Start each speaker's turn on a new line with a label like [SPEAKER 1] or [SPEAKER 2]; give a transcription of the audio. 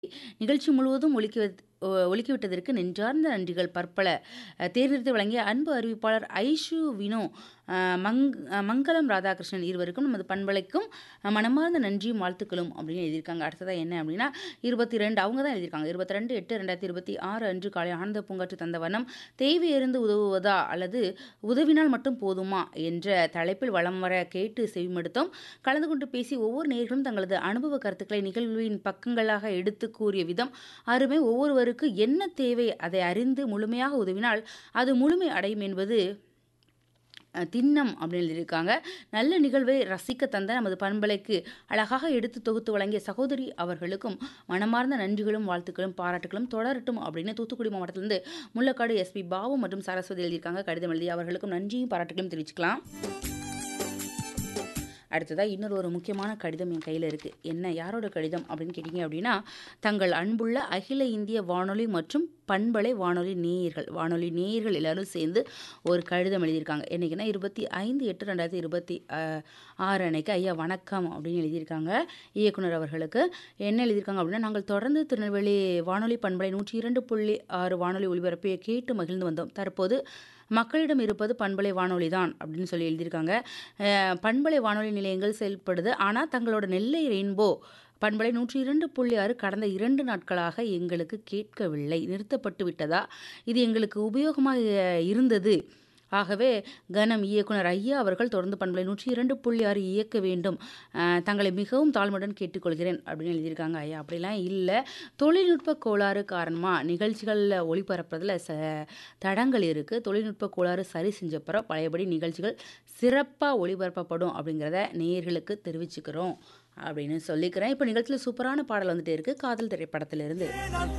[SPEAKER 1] நிகழ்ச்சி முழுவதும் ஒலிக்க ஒலிக்கிவிட்டதற்கு நெஞ்சார்ந்த நன்றிகள் பற்பல தேர்ந்தெடுத்து வழங்கிய அன்பு அறிவிப்பாளர் ஐஷு வினோ மங் மங்களம் ராதாகிருஷ்ணன் இருவருக்கும் நமது பண்பலைக்கும் மனமார்ந்த நன்றியும் வாழ்த்துக்களும் அப்படின்னு எழுதியிருக்காங்க அடுத்ததாக என்ன அப்படின்னா இருபத்தி ரெண்டு அவங்க தான் எழுதியிருக்காங்க இருபத்தி ரெண்டு எட்டு ரெண்டாயிரத்தி இருபத்தி ஆறு அன்று காலை ஆனந்த பூங்காற்று தந்த வண்ணம் தேவை இருந்து உதவுவதா அல்லது உதவினால் மட்டும் போதுமா என்ற தலைப்பில் வளம் வர கேட்டு செவிமடுத்தோம் கலந்து கொண்டு பேசி ஒவ்வொரு நேர்களும் தங்களது அனுபவ கருத்துக்களை நிகழ்வின் பக்கங்களாக எடுத்து கூறிய விதம் அருமை ஒவ்வொருவருக்கு என்ன தேவை அதை அறிந்து முழுமையாக உதவினால் அது முழுமை அடையும் என்பது திண்ணம் அப்படின்னு எழுதியிருக்காங்க நல்ல நிகழ்வை ரசிக்க தந்த நமது பண்பலைக்கு அழகாக எடுத்து தொகுத்து வழங்கிய சகோதரி அவர்களுக்கும் மனமார்ந்த நன்றிகளும் வாழ்த்துக்களும் பாராட்டுகளும் தொடரட்டும் அப்படின்னு தூத்துக்குடி மாவட்டத்திலிருந்து முள்ளக்காடு எஸ்பி பாபு மற்றும் சரஸ்வதி எழுதியிருக்காங்க கடிதம் எழுதி அவர்களுக்கும் நன்றியும் பாராட்டுகளும் தெரிவிச்சுக்கலாம் அடுத்ததாக இன்னொரு ஒரு முக்கியமான கடிதம் என் கையில் இருக்குது என்ன யாரோட கடிதம் அப்படின்னு கேட்டிங்க அப்படின்னா தங்கள் அன்புள்ள அகில இந்திய வானொலி மற்றும் பண்பலை வானொலி நேயர்கள் வானொலி நேயர்கள் எல்லாரும் சேர்ந்து ஒரு கடிதம் எழுதியிருக்காங்க என்றைக்குன்னா இருபத்தி ஐந்து எட்டு ரெண்டாயிரத்தி இருபத்தி ஆறு அன்னைக்கு ஐயா வணக்கம் அப்படின்னு எழுதியிருக்காங்க இயக்குனர் அவர்களுக்கு என்ன எழுதியிருக்காங்க அப்படின்னா நாங்கள் தொடர்ந்து திருநெல்வேலி வானொலி பண்பலை நூற்றி இரண்டு புள்ளி ஆறு வானொலி ஒலிபரப்பை கேட்டு மகிழ்ந்து வந்தோம் தற்போது மக்களிடம் இருப்பது பண்பலை வானொலி தான் அப்படின்னு சொல்லி எழுதியிருக்காங்க பண்பலை வானொலி நிலையங்கள் செயல்படுது ஆனால் தங்களோட நெல்லை ரெயின்போ பண்பலை நூற்றி இரண்டு புள்ளி ஆறு கடந்த இரண்டு நாட்களாக எங்களுக்கு கேட்கவில்லை நிறுத்தப்பட்டு விட்டதா இது எங்களுக்கு உபயோகமாக இருந்தது ஆகவே கனம் இயக்குனர் ஐயா அவர்கள் தொடர்ந்து பண்பலை நூற்றி இரண்டு புள்ளி ஆறு இயக்க வேண்டும் தங்களை மிகவும் தாழ்மையுடன் கேட்டுக்கொள்கிறேன் அப்படின்னு எழுதியிருக்காங்க ஐயா அப்படிலாம் இல்லை தொழில்நுட்ப கோளாறு காரணமாக நிகழ்ச்சிகளில் ஒளிபரப்புறதுல ச தடங்கள் இருக்குது தொழில்நுட்ப கோளாறு சரி செஞ்சப்பறம் பழையபடி நிகழ்ச்சிகள் சிறப்பாக ஒளிபரப்பப்படும் அப்படிங்கிறத நேயர்களுக்கு தெரிவிச்சுக்கிறோம் அப்படின்னு சொல்லிக்கிறேன் இப்போ நிகழ்ச்சியில் சூப்பரான பாடல் வந்துட்டே இருக்குது காதல் திரைப்படத்திலிருந்து